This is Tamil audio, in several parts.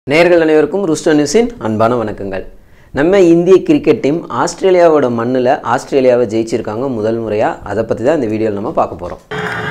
நேர்கள் அனைவருக்கும் ருஸ்டோ நியூஸின் அன்பான வணக்கங்கள் நம்ம இந்திய கிரிக்கெட் டீம் ஆஸ்திரேலியாவோட மண்ணில் ஆஸ்திரேலியாவை ஜெயிச்சிருக்காங்க முதல் முறையாக அதை பற்றி தான் இந்த வீடியோவில் நம்ம பார்க்க போகிறோம்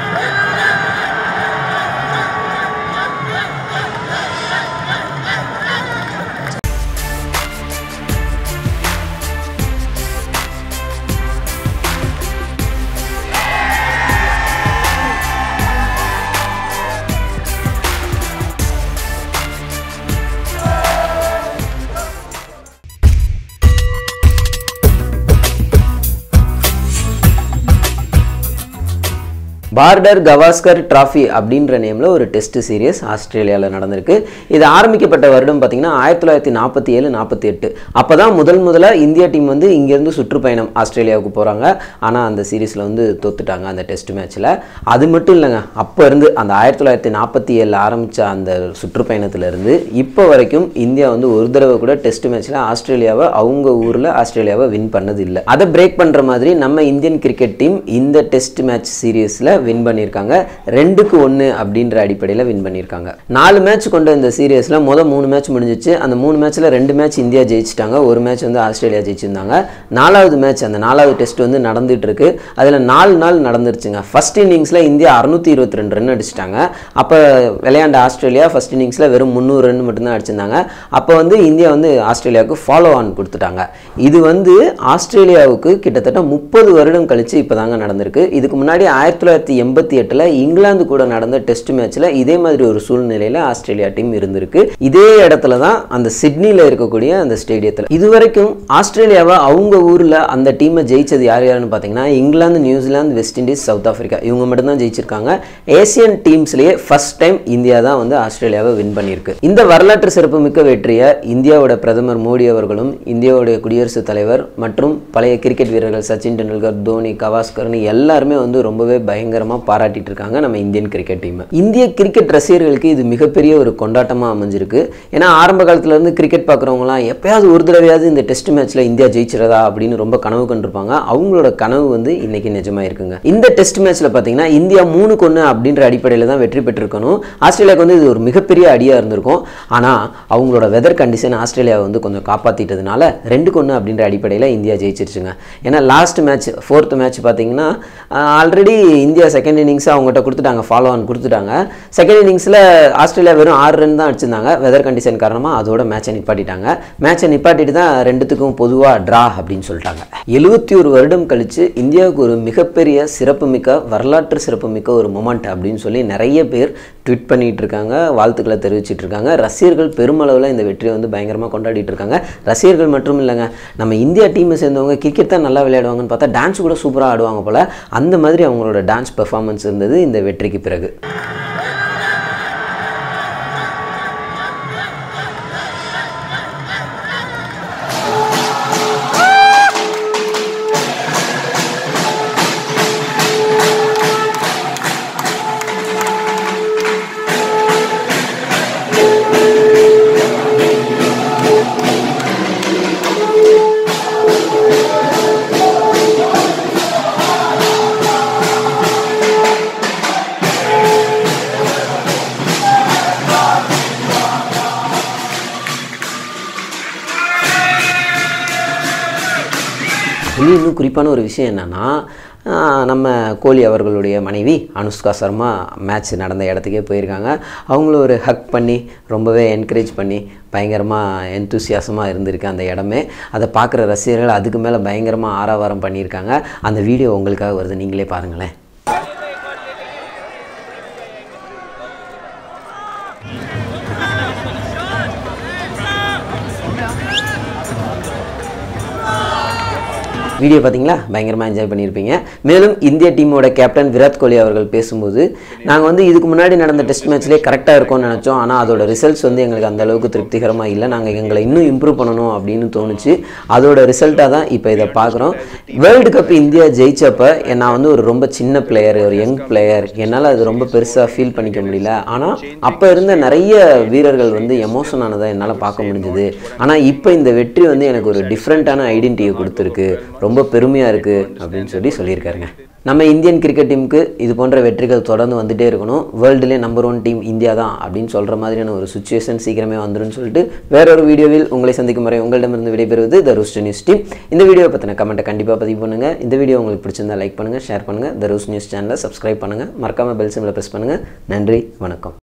பார்டர் கவாஸ்கர் டிராஃபி அப்படின்ற நேமில் ஒரு டெஸ்ட் சீரியஸ் ஆஸ்திரேலியாவில் நடந்திருக்கு இது ஆரம்பிக்கப்பட்ட வருடம் பார்த்தீங்கன்னா ஆயிரத்தி தொள்ளாயிரத்தி நாற்பத்தி ஏழு நாற்பத்தி எட்டு அப்போ தான் முதல் முதலாக இந்தியா டீம் வந்து இங்கேருந்து சுற்றுப்பயணம் ஆஸ்திரேலியாவுக்கு போகிறாங்க ஆனால் அந்த சீரீஸில் வந்து தோத்துட்டாங்க அந்த டெஸ்ட் மேட்ச்சில் அது மட்டும் இல்லைங்க அப்போ இருந்து அந்த ஆயிரத்தி தொள்ளாயிரத்தி நாற்பத்தி ஏழில் ஆரம்பித்த அந்த சுற்றுப்பயணத்திலிருந்து இப்போ வரைக்கும் இந்தியா வந்து ஒரு தடவை கூட டெஸ்ட் மேட்ச்சில் ஆஸ்திரேலியாவை அவங்க ஊரில் ஆஸ்திரேலியாவை வின் பண்ணது இல்லை அதை பிரேக் பண்ணுற மாதிரி நம்ம இந்தியன் கிரிக்கெட் டீம் இந்த டெஸ்ட் மேட்ச் சீரீஸில் வின் பண்ணியிருக்காங்க ரெண்டுக்கு ஒன்று அப்படின்ற அடிப்படையில் வின் பண்ணியிருக்காங்க நாலு மேட்ச் கொண்ட இந்த சீரியஸில் மொதல் மூணு மேட்ச் முடிஞ்சிச்சு அந்த மூணு மேட்ச்சில் ரெண்டு மேட்ச் இந்தியா ஜெயிச்சிட்டாங்க ஒரு மேட்ச் வந்து ஆஸ்திரேலியா ஜெயிச்சிருந்தாங்க நாலாவது மேட்ச் அந்த நாலாவது டெஸ்ட் வந்து நடந்துட்டு இருக்கு அதில் நாலு நாள் நடந்துருச்சுங்க ஃபர்ஸ்ட் இன்னிங்ஸில் இந்தியா அறுநூத்தி இருபத்தி ரெண்டு ரன் அடிச்சிட்டாங்க அப்போ விளையாண்ட ஆஸ்திரேலியா ஃபர்ஸ்ட் இன்னிங்ஸில் வெறும் முந்நூறு ரன் மட்டும்தான் அடிச்சிருந்தாங்க அப்போ வந்து இந்தியா வந்து ஆஸ்திரேலியாவுக்கு ஃபாலோ ஆன் கொடுத்துட்டாங்க இது வந்து ஆஸ்திரேலியாவுக்கு கிட்டத்தட்ட முப்பது வருடம் கழிச்சு இப்போ தாங்க நடந்திருக்கு இதுக்கு முன்னாடி ஆயிரத்தி தொள்ளாயிரத்தி எண்பத்தி எட்டில் இங்கிலாந்து கூட நடந்த டெஸ்ட் மேட்ச்சில் இதே மாதிரி ஒரு சூழ்நிலையில் ஆஸ்திரேலியா டீம் இருந்திருக்கு இதே இடத்துல தான் அந்த சிட்னியில் இருக்கக்கூடிய அந்த ஸ்டேடியத்தில் இதுவரைக்கும் ஆஸ்திரேலியாவை அவங்க ஊரில் அந்த டீமை ஜெயிச்சது யார் யாருன்னு பார்த்தீங்கன்னா England New Zealand west Indies south Africa இவங்க மட்டும்தான் ஜெயிச்சிருக்காங்க ஏசியன் டீம்ஸ்லேயே ஃபர்ஸ்ட் டைம் இந்தியா தான் வந்து ஆஸ்திரேலியாவை வின் பண்ணியிருக்கு இந்த வரலாற்று சிறப்புமிக்க வெற்றியை இந்தியாவோட பிரதமர் மோடி அவர்களும் இந்தியாவுடைய குடியரசுத் தலைவர் மற்றும் பழைய கிரிக்கெட் வீரர்கள் சச்சின் டெண்டுல்கர் தோனி கவாஸ்கர்னு எல்லாருமே வந்து ரொம்பவே பயங்கரமாக பாராட்டிட்டு இருக்காங்க நம்ம இந்தியன் கிரிக்கெட் டீம் இந்திய கிரிக்கெட் ரசிகர்களுக்கு இது மிகப்பெரிய ஒரு கொண்டாட்டமாக அமைஞ்சிருக்கு ஏன்னா ஆரம்ப காலத்துல இருந்து கிரிக்கெட் பார்க்குறவங்களாம் எப்பயாவது ஒரு தடவையாவது இந்த டெஸ்ட் மேட்ச்ல இந்தியா ஜெயிச்சிடதா அப்படின்னு ரொம்ப கனவு கண்டிருப்பாங்க அவங்களோட கனவு வந்து இன்னைக்கு நிஜமா இருக்குங்க இந்த டெஸ்ட் மேட்ச்ல பார்த்தீங்கன்னா இந்தியா மூணுக்கு ஒன்று அப்படின்ற அடிப்படையில் தான் வெற்றி பெற்றிருக்கணும் ஆஸ்திரேலியாவுக்கு வந்து இது ஒரு மிகப்பெரிய அடியாக இருந்திருக்கும் ஆனால் அவங்களோட வெதர் கண்டிஷன் ஆஸ்திரேலியாவை வந்து கொஞ்சம் காப்பாற்றிட்டதுனால ரெண்டுக்கு ஒன்று அப்படின்ற அடிப்படையில் இந்தியா ஜெயிச்சிருச்சுங்க ஏன்னா லாஸ்ட் மேட்ச் ஃபோர்த் மேட்ச் பார்த்தீங்கன்னா ஆல்ரெடி இந்தியா செகண்ட் இன்னிங்ஸ் அவங்ககிட்ட கொடுத்துட்டாங்க ஃபாலோ ஆன் கொடுத்துட்டாங்க செகண்ட் இன்னிங்ஸில் ஆஸ்திரேலியா வெறும் ஆறு ரன் தான் அடிச்சிருந்தாங்க வெதர் கண்டிஷன் காரணமாக அதோட மேட்சை நிப்பாட்டிட்டாங்க மேட்சை நிப்பாட்டிட்டு தான் ரெண்டுத்துக்கும் பொதுவாக ட்ரா அப்படின்னு சொல்லிட்டாங்க எழுபத்தி ஒரு வருடம் கழித்து இந்தியாவுக்கு ஒரு மிகப்பெரிய சிறப்புமிக்க வரலாற்று சிறப்புமிக்க ஒரு மொமெண்ட் அப்படின்னு சொல்லி நிறைய பேர் ட்வீட் பண்ணிட்டு இருக்காங்க வாழ்த்துக்களை தெரிவிச்சிட்டு இருக்காங்க ரசிகர்கள் பெருமளவில் இந்த வெற்றியை வந்து பயங்கரமாக கொண்டாடிட்டு இருக்காங்க ரசிகர்கள் மட்டும் இல்லைங்க நம்ம இந்தியா டீமை சேர்ந்தவங்க கிரிக்கெட் தான் நல்லா விளையாடுவாங்கன்னு பார்த்தா டான்ஸ் கூட சூப்பராக ஆடுவாங்க போல் அந்த மாதிரி அவங்களோட டான்ஸ் பெர்ஃபார்மன்ஸ் இருந்தது இந்த வெற்றிக்கு பிறகு இன்னும் இன்னும் குறிப்பான ஒரு விஷயம் என்னென்னா நம்ம கோலி அவர்களுடைய மனைவி அனுஷ்கா சர்மா மேட்ச் நடந்த இடத்துக்கே போயிருக்காங்க அவங்கள ஒரு ஹக் பண்ணி ரொம்பவே என்கரேஜ் பண்ணி பயங்கரமாக எந்தூசியாசமாக இருந்திருக்கு அந்த இடமே அதை பார்க்குற ரசிகர்கள் அதுக்கு மேலே பயங்கரமாக ஆரவாரம் பண்ணியிருக்காங்க அந்த வீடியோ உங்களுக்காக வருது நீங்களே பாருங்களேன் வீடியோ பார்த்தீங்களா பயங்கரமாக என்ஜாய் பண்ணியிருப்பீங்க மேலும் இந்திய டீமோட கேப்டன் விராட் கோலி அவர்கள் பேசும்போது நாங்கள் வந்து இதுக்கு முன்னாடி நடந்த டெஸ்ட் மேட்ச்லேயே கரெக்டாக இருக்கும்னு நினச்சோம் ஆனால் அதோட ரிசல்ட்ஸ் வந்து எங்களுக்கு அந்த அளவுக்கு திருப்திகரமாக இல்லை நாங்கள் எங்களை இன்னும் இம்ப்ரூவ் பண்ணணும் அப்படின்னு தோணுச்சு அதோட ரிசல்ட்டாக தான் இப்போ இதை பார்க்குறோம் வேர்ல்டு கப் இந்தியா ஜெயிச்சப்ப நான் வந்து ஒரு ரொம்ப சின்ன பிளேயர் ஒரு யங் பிளேயர் என்னால் அது ரொம்ப பெருசாக ஃபீல் பண்ணிக்க முடியல ஆனால் அப்போ இருந்த நிறைய வீரர்கள் வந்து எமோஷன் ஆனதை என்னால் பார்க்க முடிஞ்சுது ஆனால் இப்போ இந்த வெற்றி வந்து எனக்கு ஒரு டிஃப்ரெண்ட்டான ஐடென்டிட்டியை கொடுத்துருக்கு ரொம்ப பெருமையாக இருக்குது அப்படின்னு சொல்லி சொல்லியிருக்காருங்க நம்ம இந்தியன் கிரிக்கெட் டீமுக்கு இது போன்ற வெற்றிகள் தொடர்ந்து வந்துட்டே இருக்கணும் வேர்ல்டுலேயே நம்பர் ஒன் டீம் இந்தியா தான் அப்படின்னு சொல்கிற மாதிரியான ஒரு சுச்சுவேஷன் சீக்கிரமே வந்துடும் சொல்லிட்டு வேறொரு வீடியோவில் உங்களை சந்திக்கும் வரை உங்களிடமிருந்து விடைபெறுவது த ரூஸ்ட் நியூஸ் டீம் இந்த வீடியோ பற்றின கமெண்ட்டை கண்டிப்பாக பதிவு பண்ணுங்கள் இந்த வீடியோ உங்களுக்கு பிடிச்சிருந்தா லைக் பண்ணுங்கள் ஷேர் பண்ணுங்கள் த ரூஸ் நியூஸ் சேனலை சப்ஸ்கிரைப் பண்ணுங்கள் மறக்காமல் பெல் சிம்பிளை ப்ரெஸ் பண்ணுங்கள் நன்றி வணக்கம்